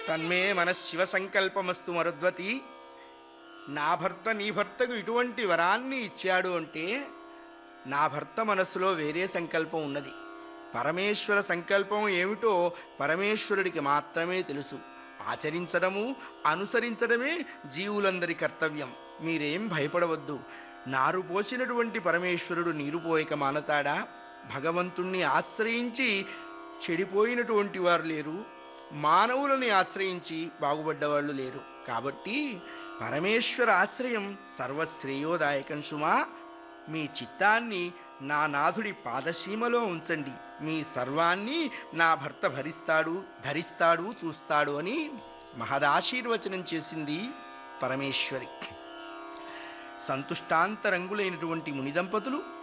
తన్మే మన శివ సంకల్పమస్తు మరుద్వతి నా భర్త నీ భర్తకు ఇటువంటి వరాన్ని ఇచ్చాడు అంటే నా భర్త మనస్సులో వేరే సంకల్పం ఉన్నది పరమేశ్వర సంకల్పం ఏమిటో పరమేశ్వరుడికి మాత్రమే తెలుసు ఆచరించడము అనుసరించడమే జీవులందరి కర్తవ్యం మీరేం భయపడవద్దు నారు పోసినటువంటి పరమేశ్వరుడు నీరు పోయక మానతాడా భగవంతుణ్ణి ఆశ్రయించి చెడిపోయినటువంటి వారు లేరు మానవులని ఆశ్రయించి బాగుపడ్డవాళ్ళు లేరు కాబట్టి పరమేశ్వర ఆశ్రయం సర్వశ్రేయోదాయకం సుమా మీ చిత్తాన్ని నా నాథుడి పాదసీమలో ఉంచండి మీ సర్వాన్ని నా భర్త భరిస్తాడు ధరిస్తాడు చూస్తాడు అని మహదాశీర్వచనం చేసింది పరమేశ్వరి సంతుష్టాంతరంగులైనటువంటి ముని దంపతులు